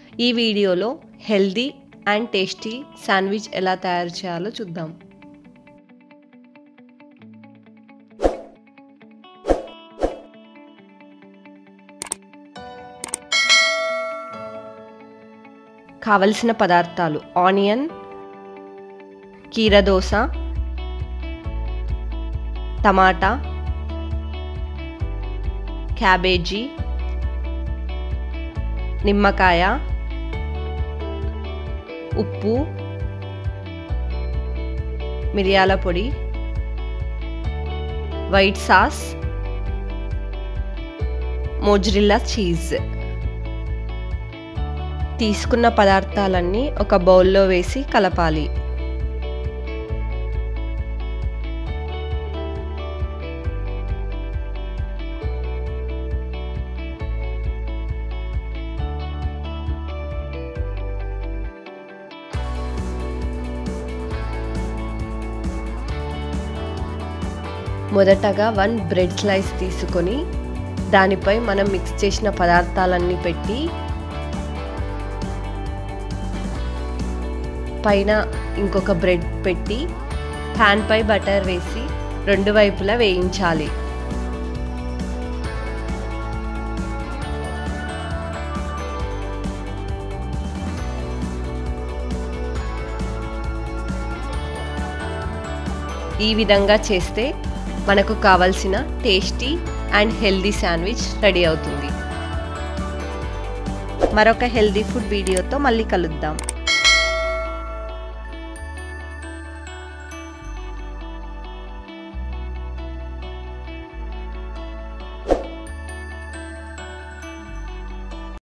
ఈ వీడియోలో healthy and tasty sandwich ఎలా తయారు చేయాలో చూద్దాం కావలసిన పదార్థాలు ఆనియన్ కీరదోస టమాటా క్యాబేజీ నిమ్మకాయ ఉప్పు మిరియాల పొడి వైట్ సాస్ మోజ్రిల్లా చీజ్ తీసుకున్న పదార్థాలన్నీ ఒక బౌల్లో వేసి కలపాలి మొదటగా వన్ బ్రెడ్ స్లైస్ తీసుకొని దానిపై మనం మిక్స్ చేసిన పదార్థాలన్నీ పెట్టి పైన ఇంకొక బ్రెడ్ పెట్టి ప్యాన్ పై బటర్ వేసి రెండు వైపులా వేయించాలి ఈ విధంగా చేస్తే మనకు కావలసిన tasty and healthy sandwich ready అవుతుంది మరొక హెల్దీ ఫుడ్ వీడియోతో మళ్ళీ కలుద్దాం